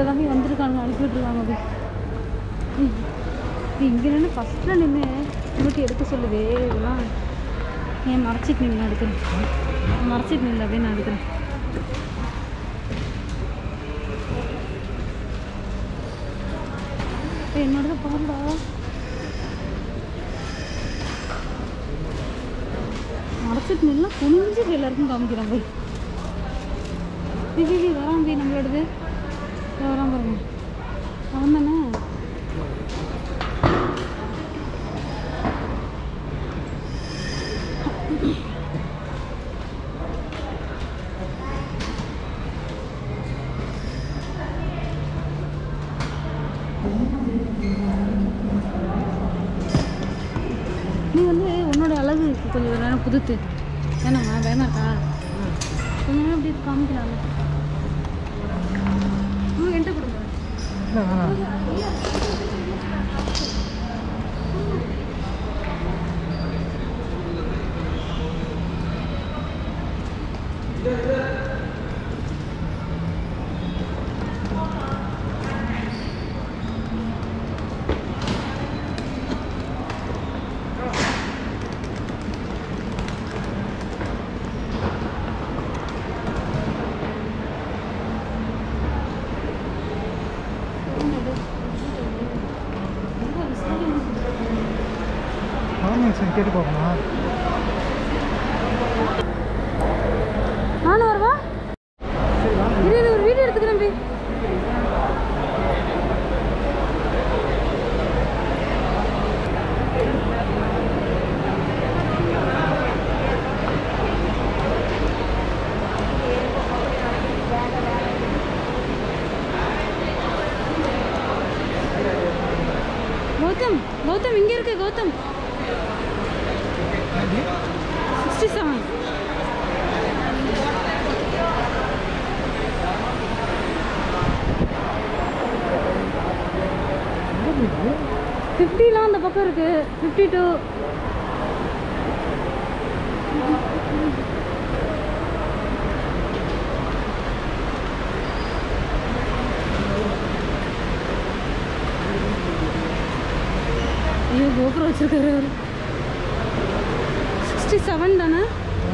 இதில் தான் போய் வந்திருக்காங்க அனுப்பி விட்ருக்காங்க போய் இங்கே நின்று ஃபஸ்ட்டில் நின்று உங்களுக்கு எடுக்க சொல்லுதே இதெல்லாம் ஏன் மறைச்சிட்டு நின்று நான் எடுக்கிறேன் மறைச்சிட்டு நின்று அப்படியே நான் எடுக்கிறேன் ஏய், என்னோடது பாருடா மறைச்சிட்டு நின்று குனிஞ்சு போய் எல்லாருக்கும் காமிக்கிறான் போய் விஜய் வரான் போய் நம்மளோடது இதோ வரான் பாருங்க அவன் தானே நீ வந்து உன்னோட அழகு கொஞ்சம் நேரம் புதுத்து வேணாமா வேணாக்கா கொஞ்ச நேரம் அப்படி காமிக்கலாம்ல ம், என்கிட்ட கொடுங்க இல்லை வேணாம் ஆமாம் கேட்டு பார்க்கணும் நானும் வரவா சரி வாங்க இரு இரு, ஒரு வீடியோ எடுத்துக்கிறேன் போய் கௌதம் கௌதம் இங்கே இருக்கு கௌதம் சிக்ஸ்டி செவன் ஃபிஃப்டிலாம் அந்த பக்கம் இருக்கு ஃபிஃப்டி டூ ஐயோ கோபுரம் வச்சிருக்காரு அவர் சிக்ஸ்டி செவன் தானே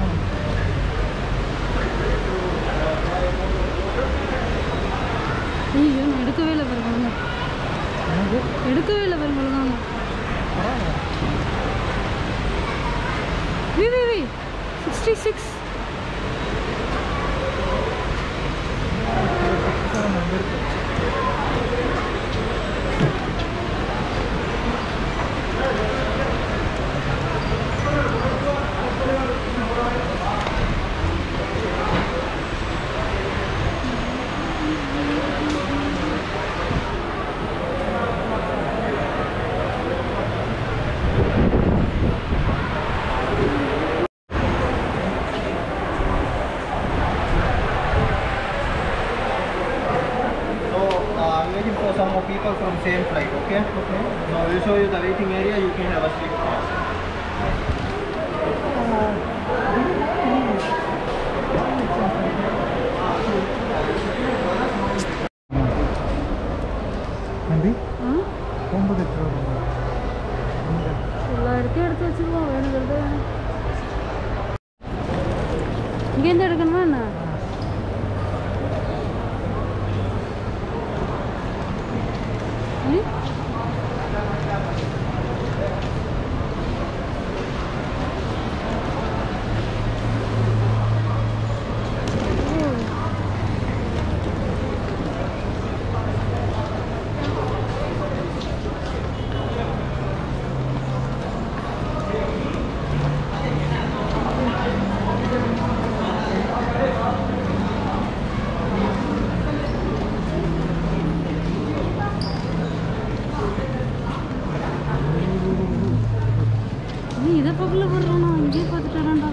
ஐயோ நான் எடுக்கவே இல்லை பாருங்க ஒழுங்கா. எனக்கு எடுக்கவே இல்லை பாருங்க ஒழுங்காங்க பரவாயில்ல V V V sixty six அங்கே இருக்கு So uh, I'm waiting for some more people from same flight, okay? Okay. So I will show you the waiting area. You can have a seat. நம்பி ஆ ஒன்பது எட்டு ரூபா இந்த எல்லாருக்கும் எடுத்து வச்சுக்குவோம் வேணுங்கிறது வேணும் இங்கேருந்து எடுக்கணுமா என்ன ம்? ஓ. நீ இதை பக்கத்தில் போடுறானா இங்கேயே பார்த்துட்டு வரான்டா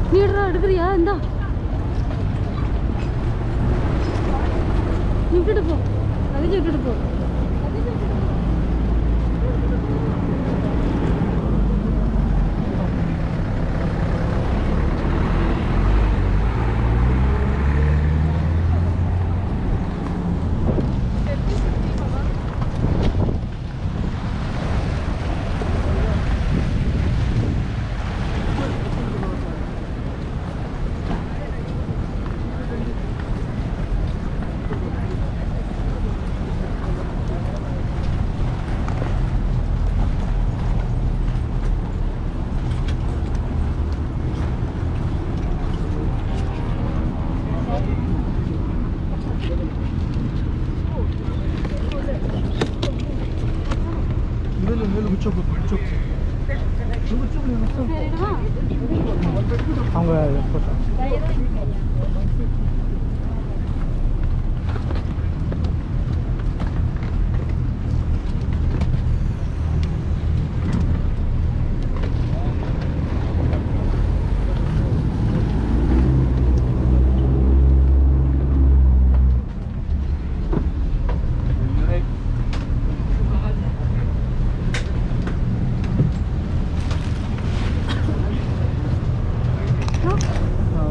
நீ எடுறா எடுக்கிறியா இந்தா நீ விட்டுட்டு போ லகேஜ் விட்டுட்டு போ மேலும் மேலும் முச்சோக்கு முச்சோக்கு சரிடா அவங்க போட்டாங்க ஆ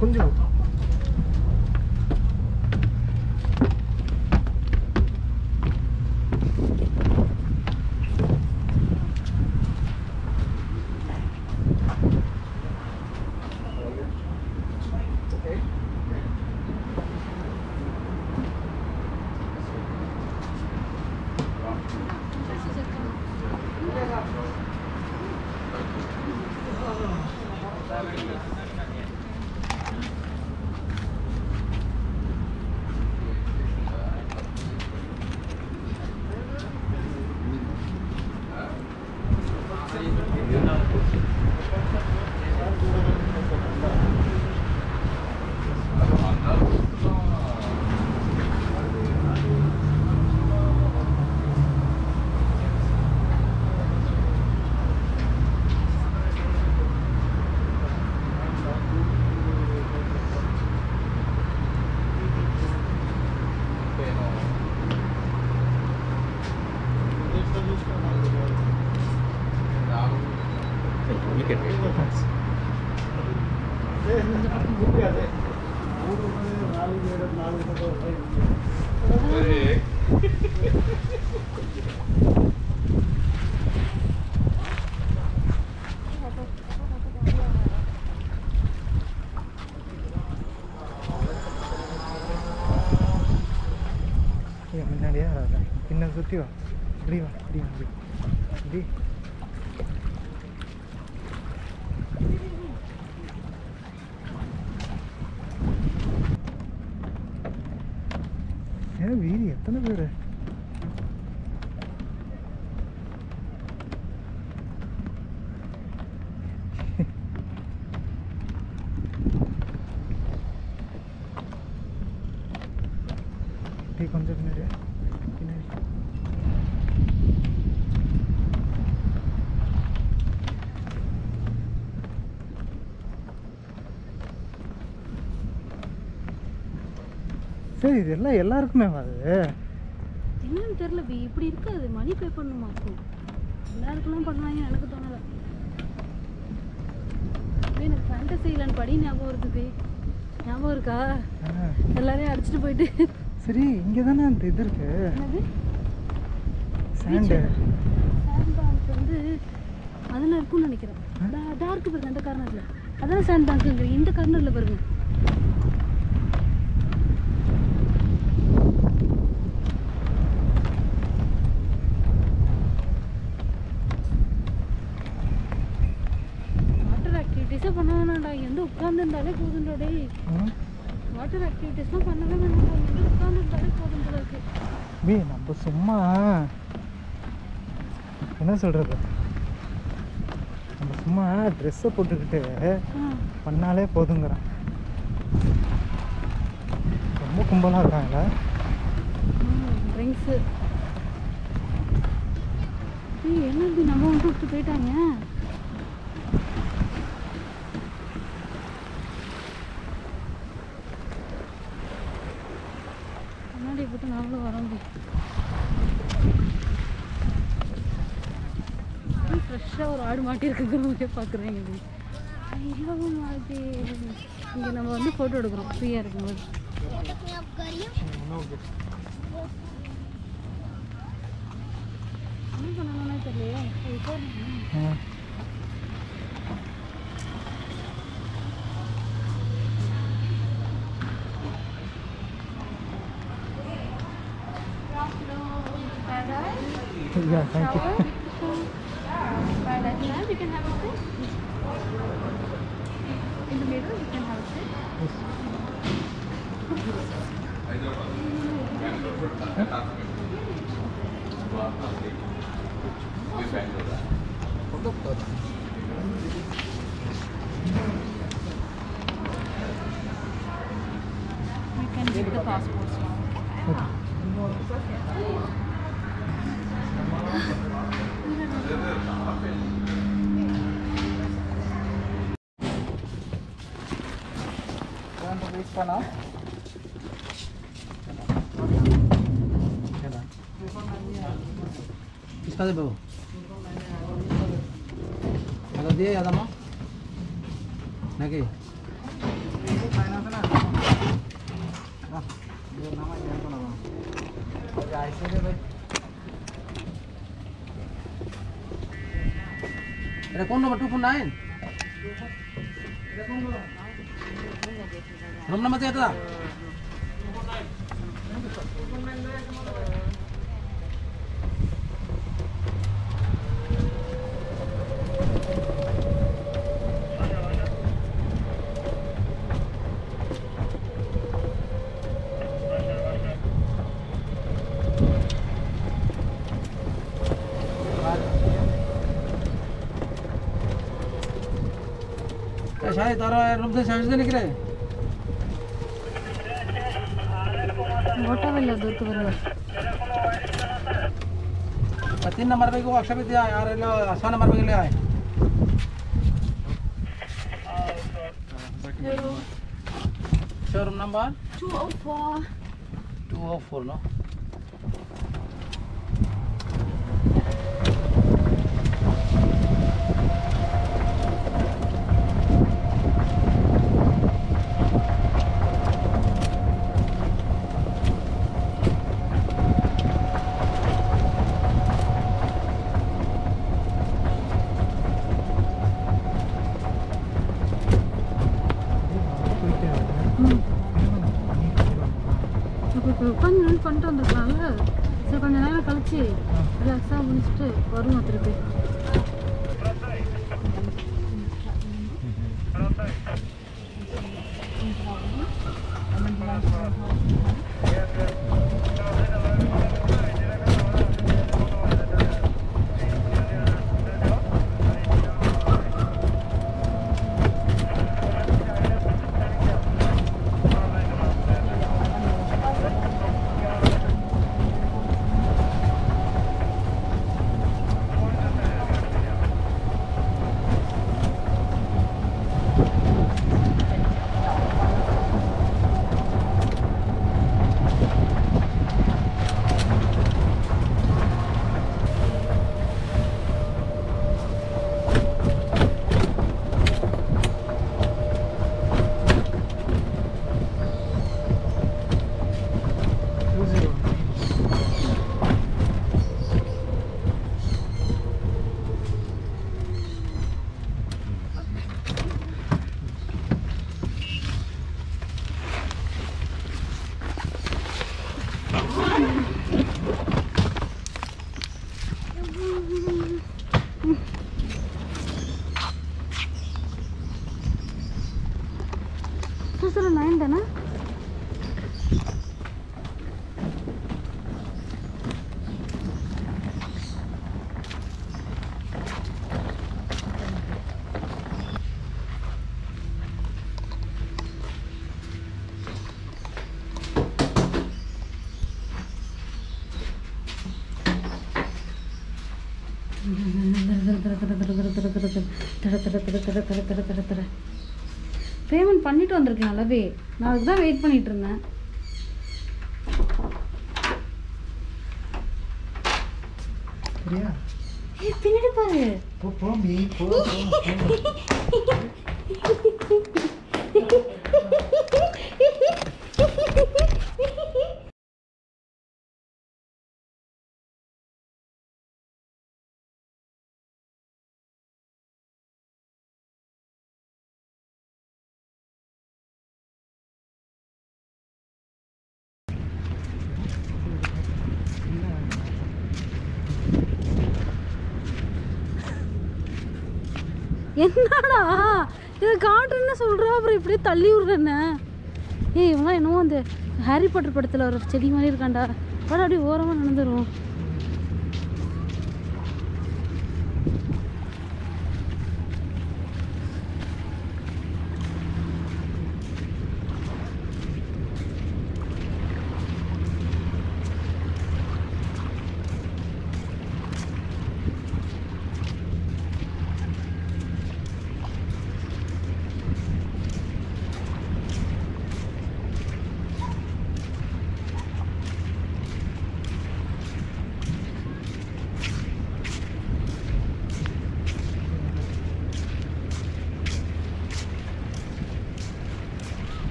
கொஞ்சம் ஏன் முன்னாடியே வராத பின்ன சுற்றி வா இப்படி வா இப்படி வா இப்படி இப்படி ஏன் வீதி எத்தனை பேர் அப்படியே கொஞ்சம் பின்னாடி பின்னாடி சரி இது எல்லாம் எல்லாருக்குமே அது என்னன்னு தெரியல பி இப்படி இருக்காது மணி பே பண்ணுமாக்கும் எல்லாருக்கெல்லாம் பண்ணுவாங்க எனக்கு தோணல பே, எனக்கு ஃபேண்டசி இல்லைன்னு படி ஞாபகம் வருது பே ஞாபகம் இருக்கா ஆ, எல்லாரையும் அடிச்சுட்டு போயிட்டு சரி இங்கே தானே அந்த இது இருக்கு என்னது சாண்டு சாண்ட் பேங்க் வந்து அதில் இருக்கும்னு நினைக்கிறேன் டார்க் பாருங்க அந்த கார்னரில் அதான் சாண்ட் பேங்க்குங்க இந்த கார்னரில் பாருங்க வாட்டர் ஆக்டிவிட்டீஸே பண்ண வேணாம்டா இங்க வந்து உட்காந்துருந்தாலே போதும்டா டேய் ம் வாட்டர் ஆக்டிவிட்டீஸ்லாம் பண்ணவே வேணாம்டா இங்க வந்து உட்காந்துருந்தாலே போதும் போல இருக்கு பி நம்ம சும்மா என்ன சொல்கிறது நம்ம சும்மா ட்ரெஸ்ஸை போட்டுக்கிட்டு ஆ பண்ணாலே போதுங்கிறான் ரொம்ப கும்பலாக இருக்காங்களா ட்ரிங்க்ஸு ஏய் என்ன இப்படி நம்ம வந்து விட்டு போயிட்டாங்க முன்னாடி போட்டு நாங்களும் வரோம் ஃப்ரெஷ்ஷாக ஒரு ஆடு மாட்டியிருக்குங்கிற மாதிரியே பார்க்குறேன் இது ஐயோ மாடி இங்கே நம்ம வந்து ஃபோட்டோ எடுக்கிறோம் ஃப்ரீயாக இருக்கும்போது என்ன பண்ணணும்னே தெரியலையே அது போடணும். ம். Yeah, thank you. Paradise Land, you can have a sit. In the middle, you can have a sit. You can give the passports now. Okay. किसका दे बाबू हेलो दिए यादम्मा नाকি এটা কোন নম্বর two four nine room number এটা शायद तारा room से service देने के लिए ಓಟವೆಲ್ಲ ದೊರಕ ಬರಲ್ಲ तीन नंबर पे को अक्षर भी दिया यार लो आसमान नंबर पे के लिए आए शोरूम नंबर 204 204 no போயிட்டே இருக்கேன் ம் நீ பண்ணிடுவாங்க இப்போ இப்போ உட்காந்து நின்று பண்ணிட்டு வந்துருக்கலாம்ல சரி கொஞ்ச நேரம் கழிச்சு ரிலாக்ஸாக முடிச்சுட்டு வருவோம் திருப்பி two zero sir sir nine தானே பேமெண்ட் பண்ணிட்டு வந்திருக்கலாம்லவே நான் அதுக்கு தான் வெயிட் பண்ணிட்டு இருந்தேன் சரியா ஏய், பின்னாடி பாரு போ போம்பி போ போ, போ என்னடா இது காட்டுன்னு சொல்கிறா அப்புறம் இப்படியே தள்ளி விட்றேன்னு ஏய் இவங்க என்னமோ அந்த ஹாரி பாட்டர் படத்தில் ஒரு செடி மாதிரி இருக்காண்டா வாடா அப்படியே ஓரமாக நடந்துரும்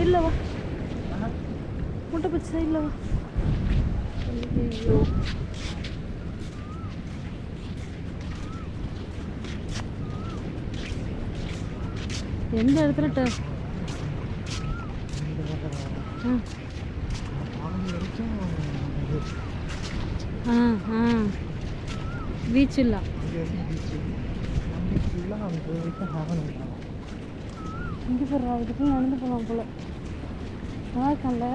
சைடில் வா முட்டை பச்சை சைடில் வா ஐயோ எந்த இடத்துல ட ஆ பாதி வரைக்கும் இது ஆ ஆ பீச் இல்லை இங்கே வரைக்கும் பீச்சு நம்ம ஃபுல்லாக அந்த வரைக்கும் ஹேவன் இங்கே போடுறா இதுக்கு நடந்து போகலாம் போல நல்லா இருக்கான்ல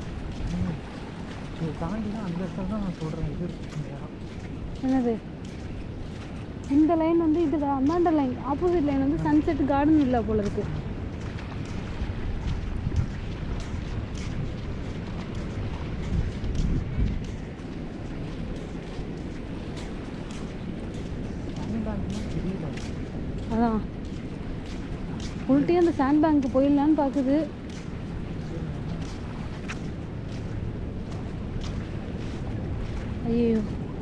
இது தாண்டி தான் அந்த இடத்துல தான் நான் சொல்கிறேன் இது இருக்கு இந்த இடம் என்னது இந்த லைன் வந்து இது அந்தாண்ட லைன் ஆப்போசிட் லைன் வந்து சன்செட் கார்டன் இல்லை போல இருக்கு தெரியல அதான் உள்ட்டே அந்த சாண்ட் பேங்க் போயிடலான்னு பார்க்குது ஐயோ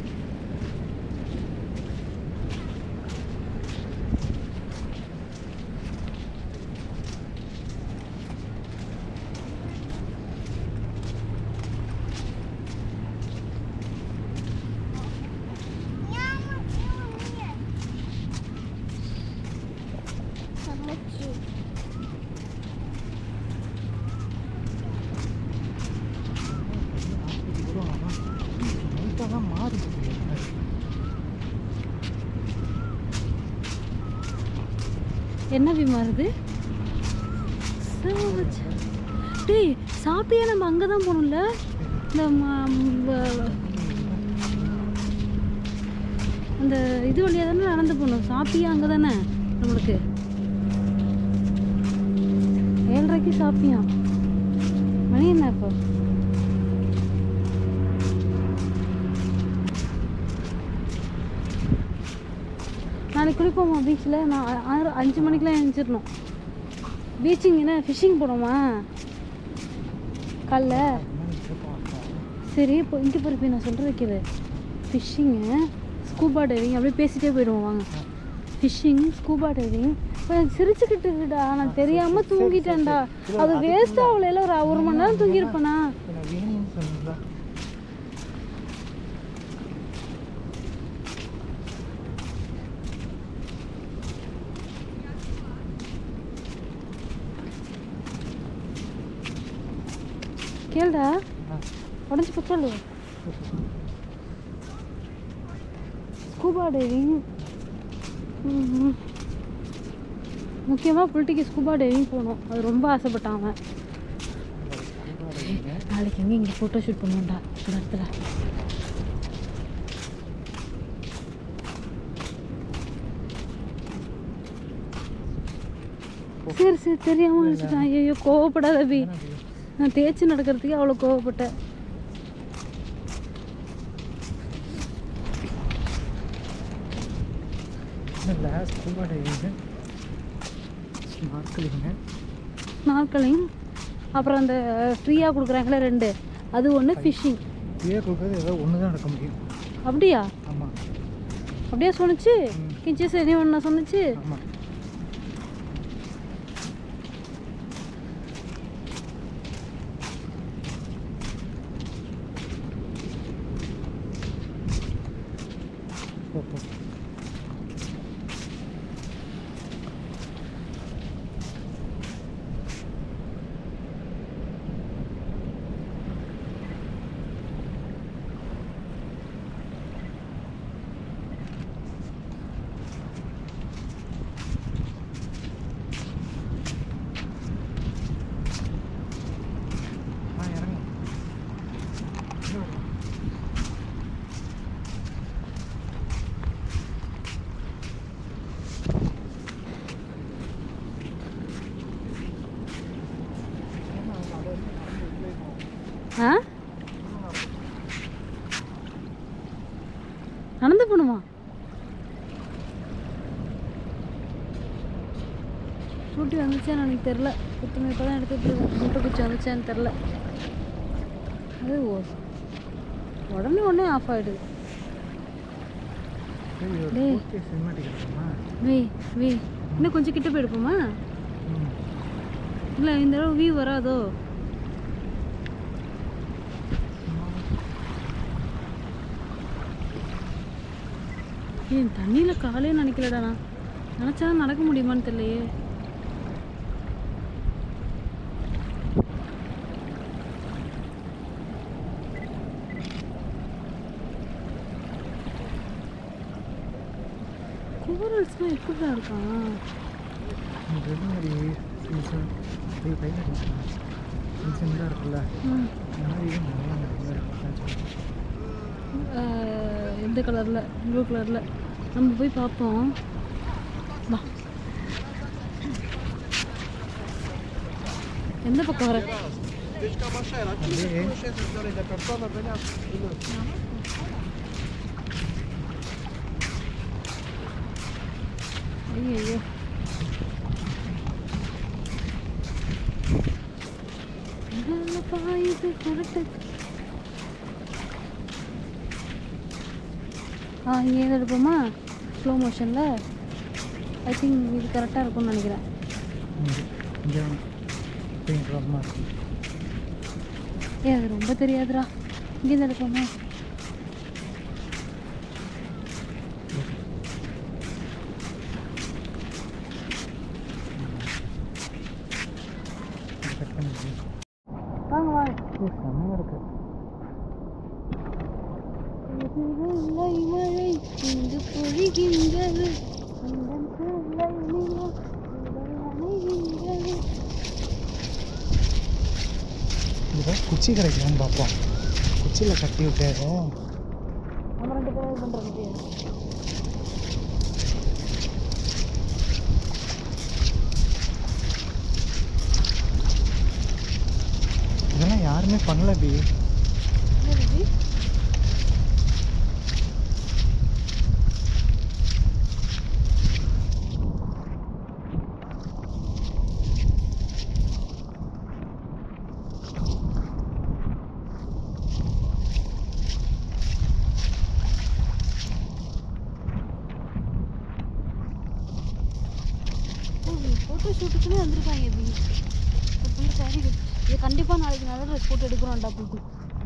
லைட்டாக தான் மாறுது என்ன வி மாறுது சாவச். டேய் சாப்பிட்டியா நம்ம அங்கே தான் போகணும்ல இந்த ம- வ- அந்த இது வழியாக தானே நடந்து போகணும் சாப்பிட்டியா அங்கே தானே நம்மளுக்கு ஏழரைக்கு சாப்பிட்டியா மணி என்ன இப்போ நாளைக்கு குளிப்போமா பீச்சில் நான் ஆ- ஆறு அஞ்சு மணிக்கெலாம் எழுந்திரிச்சிடணும் பீச்சிங் என்ன ஃபிஷ்ஷிங் போனோமா காலைல சரி இப்போ இங்கே பொறுப்பி நான் சொல்கிற வைக்கிறது ஃபிஷ்ஷிங்கு ஸ்கூபா டைவிங் அப்படியே பேசிட்டே போயிடுவோம் வாங்க ஃபிஷ்ஷிங் ஸ்கூபா டைவிங் இப்போ எனக்கு சிரிச்சுக்கிட்டு இருக்குடா நான் தெரியாமல் தூங்கிட்டேன்டா அது வேஸ்ட்டாக அவ்வளோ ஒரு ஒரு மணி நேரம் தூங்கியிருப்பேனா நான் வேணும்னு சொன்னீங்களா கேளுடா உடஞ்சி பச்சோல்லு ஸ்கூபா டைவிங் முக்கியமாக புல்ட்டிக்கு ஸ்கூபா டைவிங் போகணும் அது ரொம்ப ஆசைப்பட்டான் அவன் நாளைக்கு எங்கே இங்கே ஃபோட்டோ ஷூட் பண்ணுவோம்டா இந்த இடத்துல சரி சரி தெரியாம வச்சுட்டான் ஐயோ கோவப்படாத பி நான் தேய்ச்சி நடக்கிறதுக்கே அவ்வளோ கோவப்பட்டேன் இல்லை ஸ்கூபா டைவிங்கு ஸ்நார்க்கலிங்கு நாற்களையும் அப்புறம் அந்த ஃப்ரீயாக கொடுக்குறாங்களே ரெண்டு அது ஒன்று ஃபிஷ்ஷிங் இதே கொடுக்குறது ஏதோ ஒன்று தான் நடக்க முடியும் அப்படியா ஆமாம் அப்படியே சொன்னுச்சு ம். கிஞ்சி சரி ஒன்று சொன்னுச்சு ஆமாம் போ, போ. ஆ இறங்கு இங்க வா. ஆ நடந்து போகணுமா ஸ்கூட்டி வந்துச்சான்னு எனக்கு தெரில குத்துமே இப்போ தான் எடுத்துகிட்டு இருக்கேன் முட்டை குச்சி வந்துச்சான்னு தெரில அது ஓ- உடனே உடனே ஆஃப் ஆகிடுது சரி ஒரு டேய். ஓகே சினிமாட்டிக் இருக்குமா வே வே இன்னும் கொஞ்சம் கிட்ட போயிருப்போமா ம் இல்லை இந்த தடவை வியூ வராதோ ஏன் தண்ணியில் காலே நினைக்கலடா நான் நினச்சா நடக்க முடியுமான்னு தெரியலையே கோரல்ஸ்லாம் எப்படிடா இருக்கான் ரெடி சீசன் அப்படியே கையில் சீசன் தான் இருக்குல்ல ம் இந்த மாதிரி இது நல்லா நிறைய ஆஹ் எந்த கலரில் ப்ளூ கலரில் நம்ம போய் பார்ப்போம் வா எந்த பக்கம் வர அப்படியே ஐயோ பாயுது கரெக்டு ஆ இங்கே இருந்து எடுப்போமா ஸ்லோ மோஷனில் ஐ திங்க் இது கரெக்டாக இருக்கும்னு நினைக்கிறேன் இங்கே இங்கே பெயிண்ட் ட்ராப்மா இருக்கும் ஏ அது ரொம்ப தெரியாதுடா இங்கேருந்து எடுப்போமா இது கட் பண்ணி வாங்க வாங்க செம்மையாக இருக்கு வெள்ளை மழை இங்கு பொழிகின்றது உந்தன் சொல்லை நிலா உடல் நனைகின்றது. இதை குச்சி கிடைக்கலான்னு பார்ப்போம் குச்சியில் கட்டி விட்டு நம்ம ரெண்டு பேரும் இது பண்றது இதெல்லாம் யாருமே பண்ணல பி என்னது ஃபோட்டோ ஷூட்டுக்குன்னே வந்திருக்காங்க எப்படி ஃபுல் சாரி இது கண்டிப்பாக நாளைக்கு நல்ல ட்ரெஸ் போட்டு எடுக்கிறோம்டா போட்டு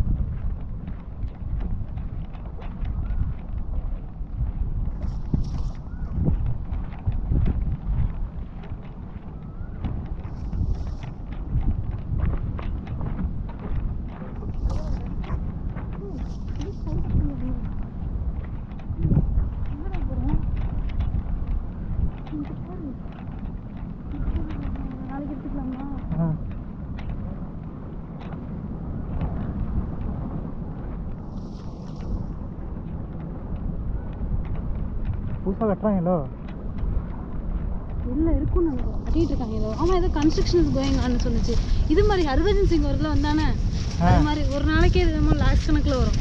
நாளைக்கு எடுத்துக்கலாமா ஆ புதுசாக கட்டுறாங்களோ இல்லை இருக்கும்னு நினைக்கிறேன் கட்டிட்டு இருக்காங்க ஏதோ ஆமாம் ஏதோ கன்ஸ்ட்ரக்ஷன் கோயிங் ஆன்னு சொன்னுச்சு இது மாதிரி ஹர்பஜன் சிங் ஒர்க்கில் வந்தானே அது மாதிரி ஒரு நாளைக்கே இது மாதிரி லாக்ஸ் கணக்கில் வரும்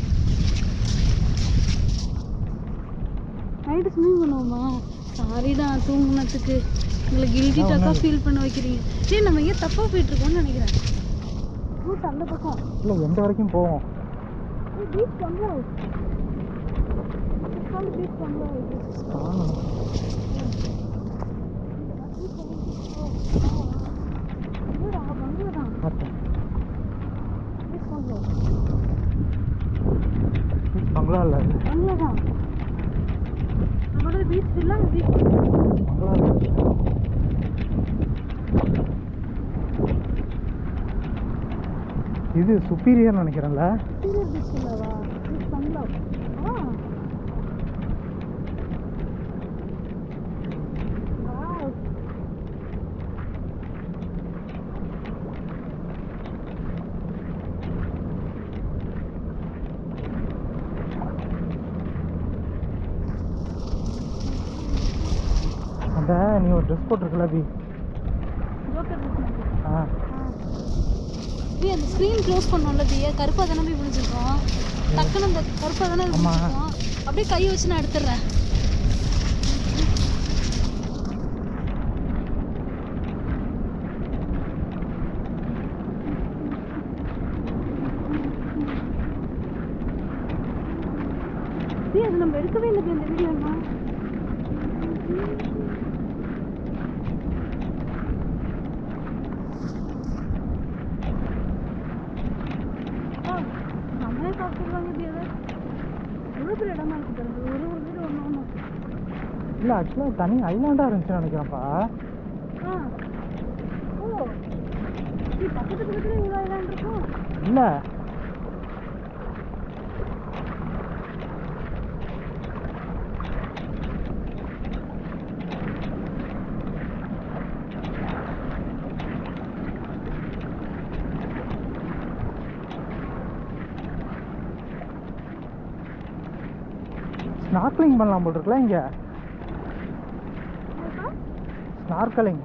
நைட்டு ஸ்விமிங் பண்ணுவோமா சாரிடா தூங்குனதுக்கு உங்களை கில்ட்டி ஆ, டாக்காக ஒண்ணும் ஃபீல் பண்ண வைக்கிறீங்க சரி நம்ம ஏன் தப்பாக போயிட்டு இருக்கோம்னு நினைக்கிறேன் ரூட் அந்த பக்கம் இல்லை எந்த வரைக்கும் போவோம் பீச் பங்களா பீச் பங்களா காணும் இல்லடா பங்களா தான் பார்த்தேன் பீச் பங்களா பங்களா இல்லை பங்களா தான் நம்மளோட பீச் இல்லை பீச் பங்களா இல்லை இது சுப்பீரியர் நினைக்கிறேன்ல சீரியர் பீச் இல்லவா பீச் பங்களா ஆ வாவ் அந்த நீ ஒரு ட்ரெஸ் போட்டிருக்கல பி ஜோக்கர் பீச் ஆ ஏய் அந்த ஸ்க்ரீன் க்ளோஸ் பண்ணோம்ல தியா கருப்பாக தானே போய் விழிச்சிருக்கோம் டக்குன்னு அந்த கருப்பாக தானே ஆமா. விழிச்சிருக்கோம் அப்படியே கை வச்சு நான் எடுத்துடுறேன் ஏய் அது நம்ம எடுக்கவே இல்லை இந்த வீடியோமா சொல்லுவாங்க இப்படியாவது எவ்வளோ பெரிய இடமா இருக்கு பாருங்க ஒரு ஒரு வீடு ஒன்று ஒன்று இல்லை ஆக்சுவலாக தனி ஐலாண்டாக இருந்துச்சுன்னு நினைக்கிறேன்ப்பா ஆ ஓ இது பக்கத்து பக்கத்துல இவ்வளோ இடம் இருக்கும் இல்லை ஸ்நார்க்லிங் பண்ணலாம் போல் இருக்குல்ல இங்கே என்னப்பா? ஸ்நார்க்கலிங்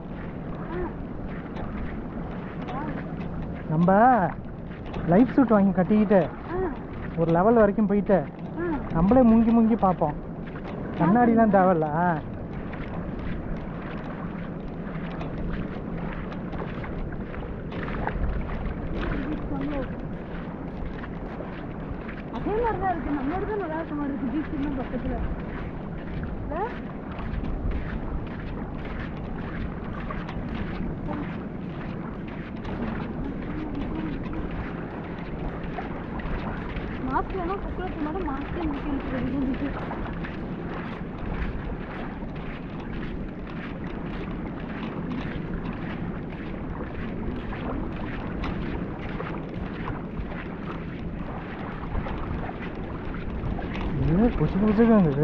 ஆ நம்ம லைஃப் சூட் வாங்கி கட்டிக்கிட்டு ஆ ஒரு லெவல் வரைக்கும் போயிட்டு ஆ நம்மளே முங்கி முங்கி பார்ப்போம் கண்ணாடிலாம் தேவையில்ல ஆ. அதே மாதிரி தான் இருக்கு நம்ம இடத்துல நல்லா இருக்க மாதிரி இருக்கு பீச் இன்னும் பக்கத்துல இல்ல? மாஸ்க் வேணா குக்கருக்கு மேடம் மாஸ்கே முக்கியம் இது புதுசு புதுசுக்கு இருந்தது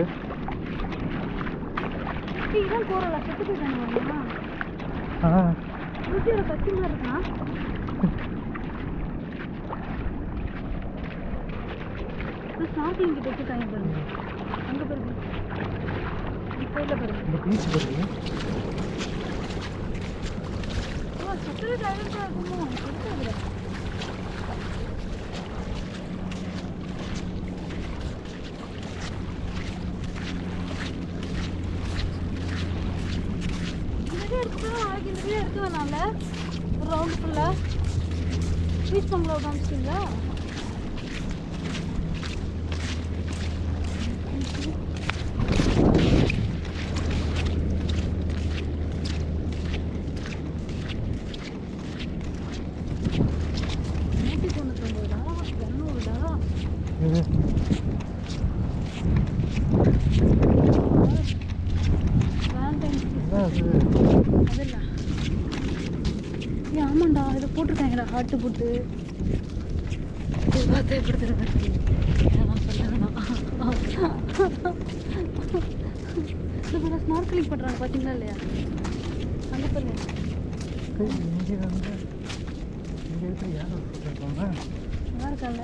இதான் போறல செத்து போயிட்டாங்க ஆ ருச்சியோட கத்தி மாதிரி இருக்கான் ஸ்நார்க்கிங் கிட்ட வச்சுருக்காங்க பாருங்க அங்கே பாருங்க இந்த சைடில் பாருங்க இந்த பீச் பற்றி ஓ சுற்றுலா டைரக்டாக இருக்குமோ இருக்காதுல இந்த வீடியோ எடுத்துட்டா நாளைக்கு இந்த வீடியோ எடுக்க வேணாம்ல ஒரு ரவுண்டு ஃபுல்லாக பீச் பங்களா காமிச்சிட்டிங்களா நூற்றி தொண்ணூத்தொம்பது டாலர் இரநூறு டாலர் இது வேலண்டைன்ஸ் என்ன இது அதில்ல ஏ ஆமாண்டா இதை போட்டிருக்காங்கடா ஹார்ட்டு போட்டு இது பார்த்தா எப்படி தெரியும் நான் சொல்ல வேணாம் இது கூட ஸ்னார்க்கலிங் பண்ணுறாங்க பார்த்தீங்களா இல்லையா அங்கே பாருங்க இங்கே வந்து இங்கே இருக்கிற யார் இருக்காங்க நல்லா இருக்காங்க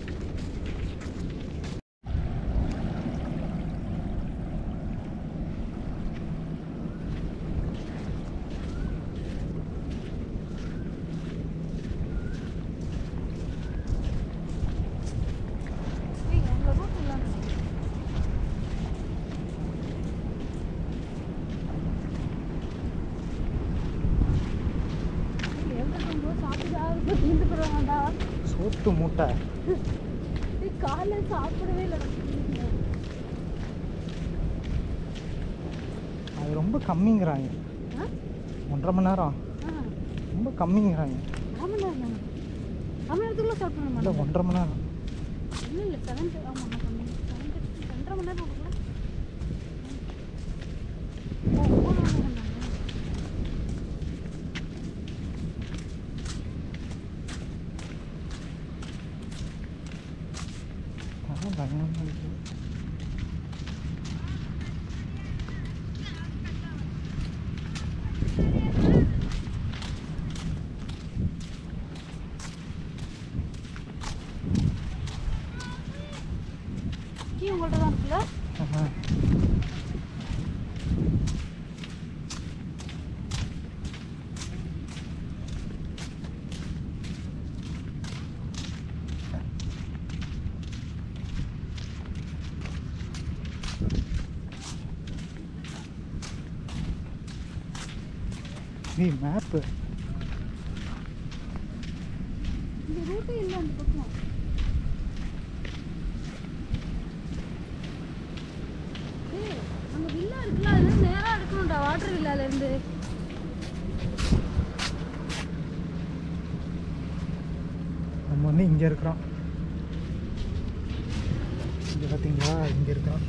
ஏய், அங்க route இல்ல. ஏய், எங்க இருக்கும்போது சாப்பிட்டு யாருக்கு தீர்ந்து போடுவாங்கடா சோத்து மூட்டை ஏய், காலைல சாப்பிடவே இல்லை அது ரொம்ப கம்மிங்கிறாங்க ஆ ஒன்றரை மணி நேரம் ஆ ரொம்ப கம்மிங்கிறாங்க அரை மணி நேரம் தானே அரை மணி நேரத்துக்குள்ள சாப்பிடணும் இல்லை ஒன்றரை மணி நேரம் இல்லை இல்லை செவன் ஆமாம் செவன் ரெண்டரை மணி நேரம் கொடுக்கலாம் ஓ மூணு மணி நேரம் தானே அதான் பயங்கரமா இருக்கு. கீ உங்கள்கிட்ட தான் இருக்குல்ல ஆஹா. ஏய் மேப்பு இந்த ரூட்டே இல்லை அந்த பக்கம் ஏய் அங்கே வில்லா இருக்குல்ல அது நேராக எடுக்கணும்டா வாட்டர் வில்லாலேருந்து நம்ம வந்து இங்கே இருக்கிறோம் இங்கே பார்த்தீங்களா இங்கே இருக்கோம்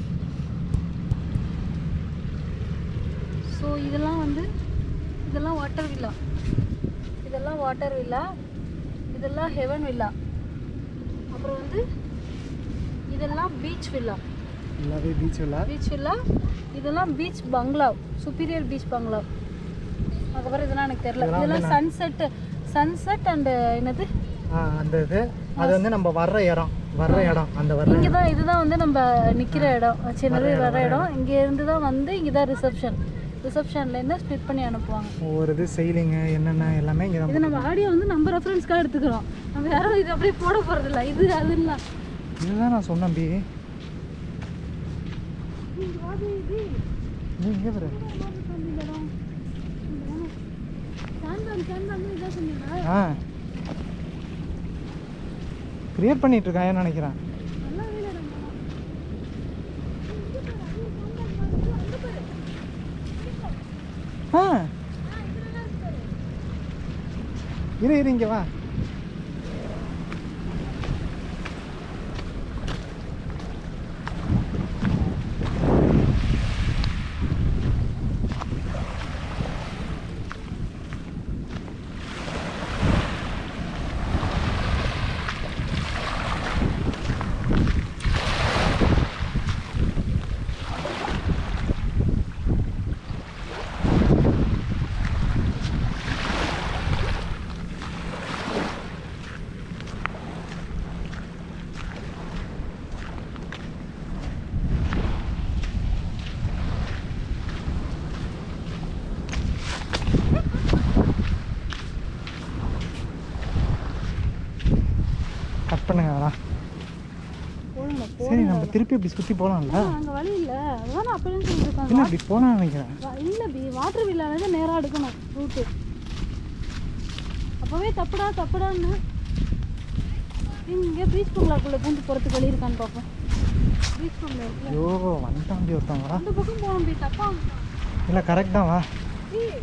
ஸோ இதெல்லாம் வந்து இதெல்லாம் வாட்டர் வில்லா இதெல்லாம் வாட்டர் வில்லா இதெல்லாம் ஹெவன் வில்லா அப்புறம் வந்து இதெல்லாம் பீச் வில்லா ஃபுல்லாகவே பீச் விழா பீச் வில்லா இதெல்லாம் beach bungalow superior beach bungalow அதுக்கப்புறம் இதெல்லாம் எனக்கு தெரியல இதெல்லாம் இதெல்லாம் சன்செட் சன்செட் அண்ட் என்னது ஆ அந்த இது அது வந்து நம்ம வர்ற இடம் வர்ற இடம் அந்த வர்ற இங்கே தான் இதுதான் வந்து நம்ம நிற்கிற இடம் சின்னது வர இடம் இங்கே இருந்து தான் வந்து இங்கே தான் ரிசப்ஷன் ரிசப்ஷன்லேருந்து ஸ்ப்ளிட் பண்ணி அனுப்புவாங்க ஒவ்வொரு இது செயலிங்க என்னென்ன எல்லாமே இங்கே இது நம்ம ஆடியோ வந்து நம்ம ரெஃபரன்ஸ்க்காக எடுத்துக்கிறோம் நம்ம யாரும் இது அப்படியே போட போகிறதில்ல இது அது இல்லை இதுதான் நான் சொன்னேன் பி நீ இங்கே வர ஆ கிரியேட் பண்ணிட்டு இருக்கான் நினைக்கிறேன் ஆ இரு இரு இங்கே வா கட் பண்ணுங்க அதெல்லாம் போடுங்க சரி நம்ம திருப்பி இப்படி சுற்றி போகலாம்ல அங்கே வழி இல்லை அதுதான் நான் அப்படியே சொல்லியிருக்காங்க இல்லை இப்படி போகலாம்னு நினைக்கிறேன் இல்லை பி வாட்டர் வில்லானது நேராக எடுக்கணும் ரூட்டு அப்போவே தப்புடா தப்புடான்னு இங்கே பீச் பங்களாக்குள்ளே பூந்து போகிறதுக்கு வழி இருக்கான்னு பார்ப்போம் பீச் பங்களா இருக்குல்ல ஐயோ வந்துட்டான் பி ஒருத்தன் வா அந்த பக்கம் போகணும் பி தப்பா இல்லை கரெக்ட் தான் வா ஏய்,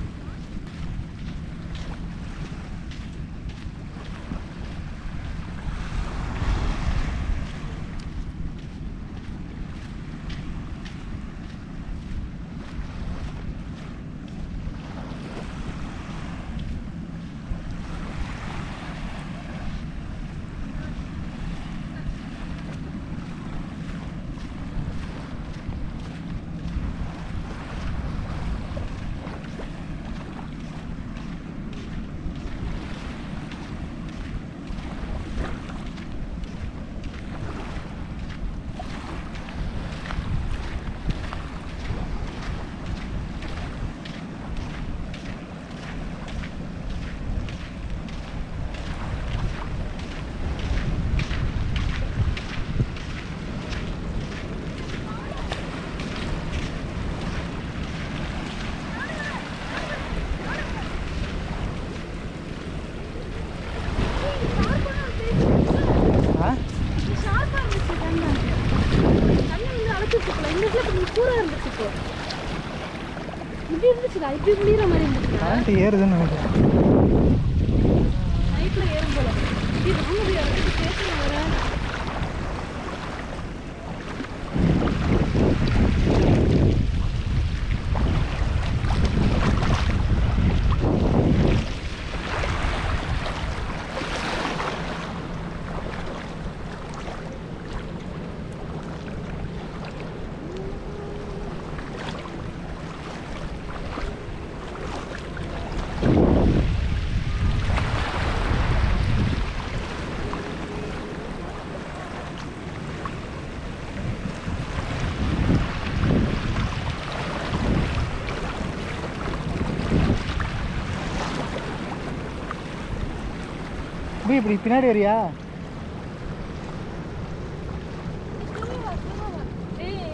ஆ இது sharp ஆ இருந்துச்சு கண்ணு. கண்ணு வந்து அழைச்சிட்டு போல. இந்த இடத்துல கொஞ்சம் கூரா இருந்துச்சு இப்போ. இப்படி இருந்துச்சுடா இப்படி முடியிற மாதிரி இருந்துச்சுடா கரண்ட் ஏறுதுன்னு நினைக்கிறேன் நைட்ல ஏறும் போல இது வாங்க போய் இடத்துக்கு பேசணும் வர பி இப்படி பின்னாடி வரியா ஏய்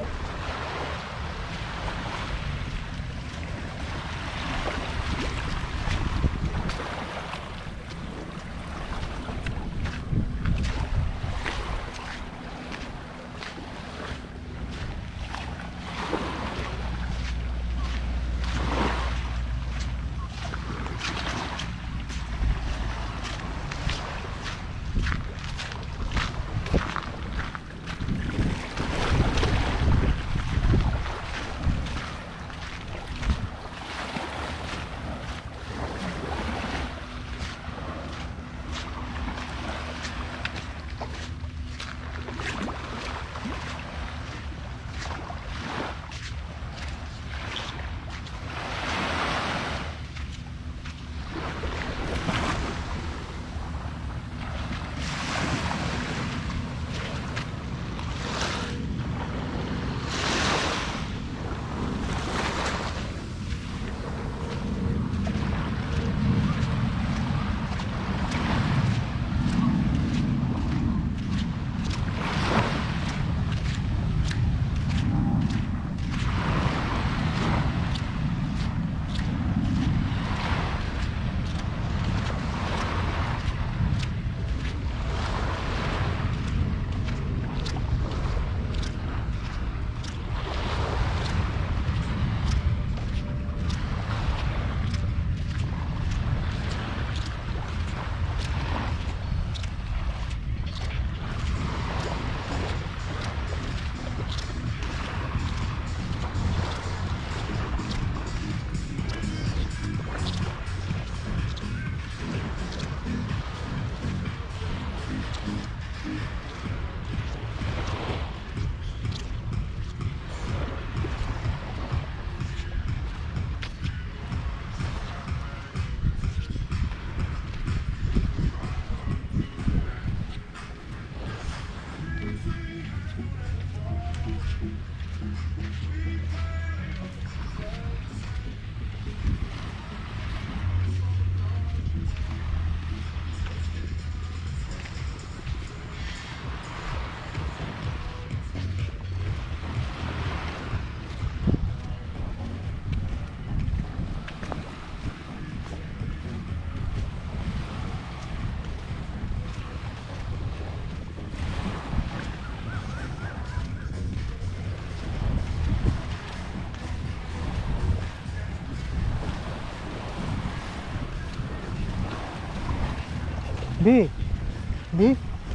பி பி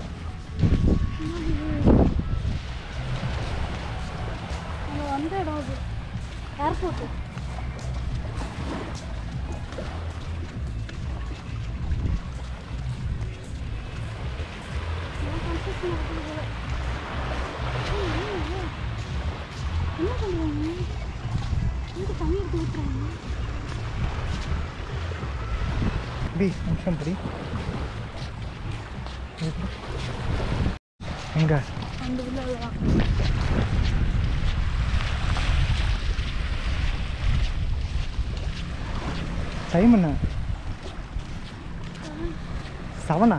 அங்கே வந்த இடம் அது ஏர்போர்ட்டு என்ன பண்ணுறாங்க எதுக்கு தண்ணி எடுத்து ஊற்றுறாங்க பி நிமிஷம் படி எங்க அந்த உள்ள தான் டைம் என்ன செவனா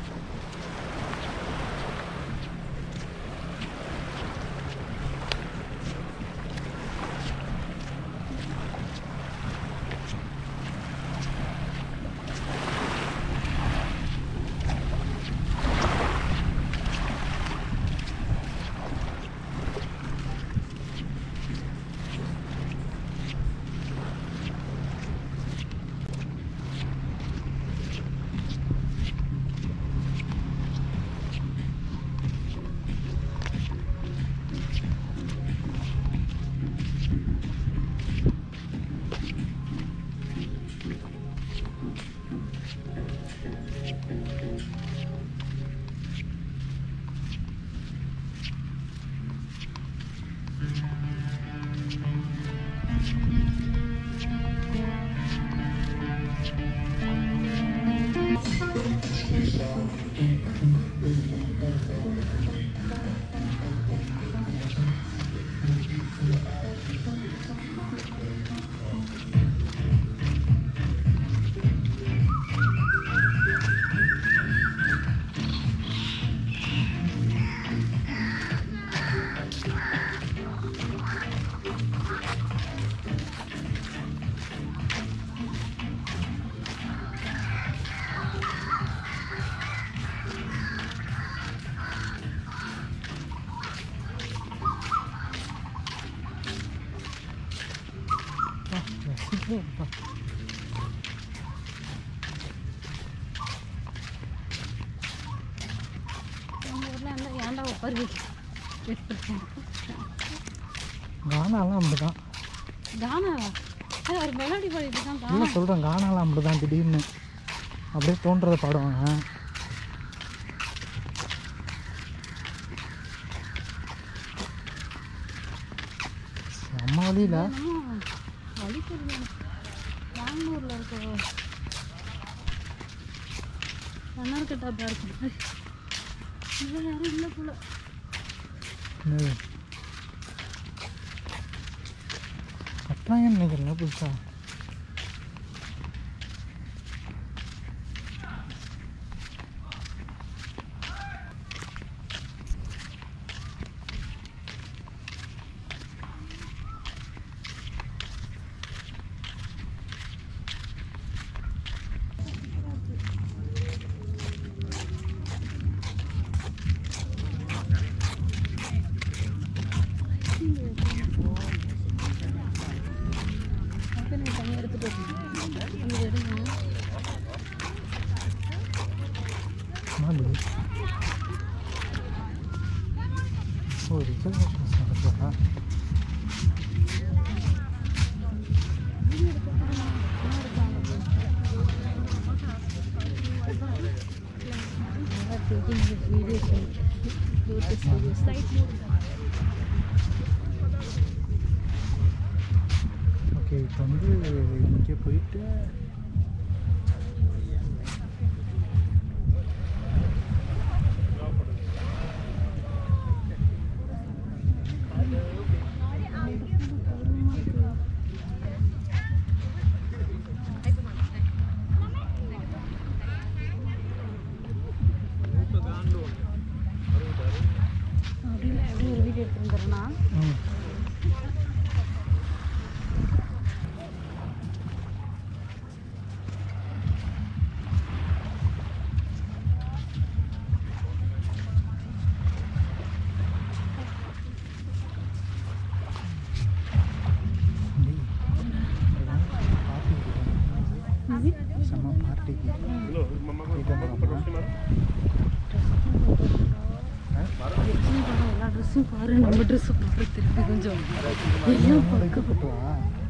எங்கள் ஊரில் அந்த ஏன்டா உட்காரு கானாலாம் அப்படிதான் கானாவா அது ஒரு மெலோடி பாடிட்டு தான் இல்லை கானா சொல்கிறேன் கானாலாம் அப்படிதான் திடீர்னு அப்படியே தோன்றதை பாடுவாங்க நம்ம வழியில் என்னமோ வழி தெரியல பெங்களூரில் இருக்க மன்னார்கட்டா பார்க்கு இங்கே யாரும் இல்லை போல கட்டாயம் நினைக்கிறேன் புதுசா அப்போ நீங்கள் தனியாக எடுத்துகிட்டு வரணும் அங்கே எடுங்க மாதிரி ஓ ரிசர்வேஷன்ஸ் நடக்குதா taking the videos and do this video slightly okay இப்போ வந்து இங்கே போயிட்டு அப்படின்னு எப்படி ஒரு வீடியோ எடுத்துட்டு வந்துடுறேன்னா ம் பார்ட்டிக்கு போயிட்டு வந்துடலாமா? எல்லா ட்ரெஸ்ஸும் பாரு நம்ம ட்ரெஸ் பாரு திருப்பி கொஞ்சம் எல்லாம் என்னோட இது போட்டு வா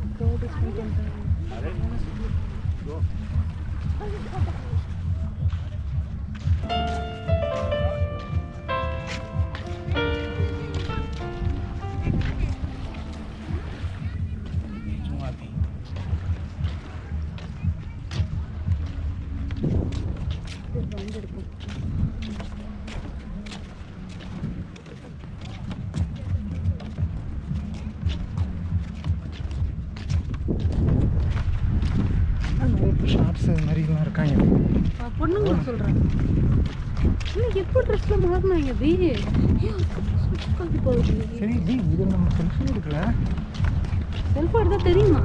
நிறைய இப்போ ஷார்ட்ஸ் இது மாதிரிலாம் இருக்காங்க பொண்ணுங்களுக்கு சொல்கிறேன் இன்னும் எப்போ ட்ரெஸ்ஸில் மாறினாங்க பி போகுது சரி டி இதில் நம்ம செல்ஃபி எடுக்கல செல்ஃபா எடுத்தா தெரியுமா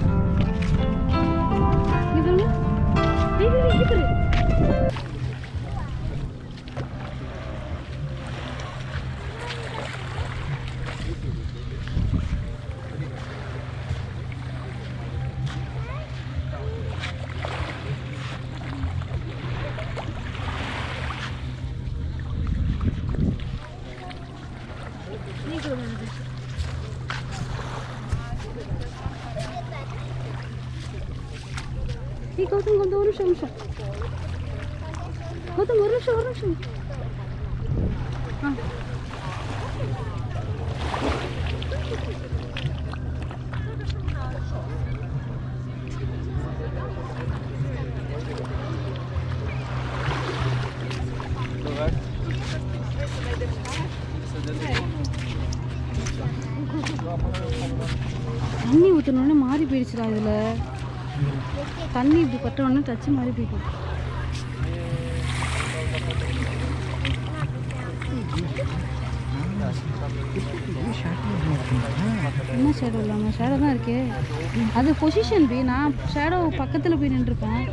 இங்க பாருங்க. டேய், டேய், டேய், இங்க பாரு. நீ கூட வந்து. ஏய் கௌதம் கொஞ்சம் ஒரு நிமிஷம் ஒரு நிமிஷம் கௌதம் ஒரு நிமிஷம் ஒரு நிமிஷம் ஆ தண்ணி ஊற்றினோடனே மாறி போயிடுச்சுடா இதில் தண்ணி இப்படி பட்ட உடனே டச்சு மாறி போயிட்டு என்ன ஷேடோ இல்லாமல் ஷேடோ தான் இருக்கே அது பொசிஷன் பி நான் ஷேடோ பக்கத்தில் போய் நின்றுருப்பேன்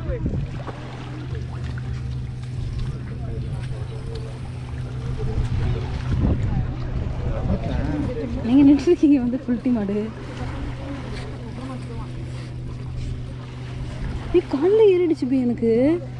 நீங்கள் நின்றுருக்கீங்க வந்து ஃபுல் டீம் ஆடு நீ காலில் ஏறிடுச்சு பி எனக்கு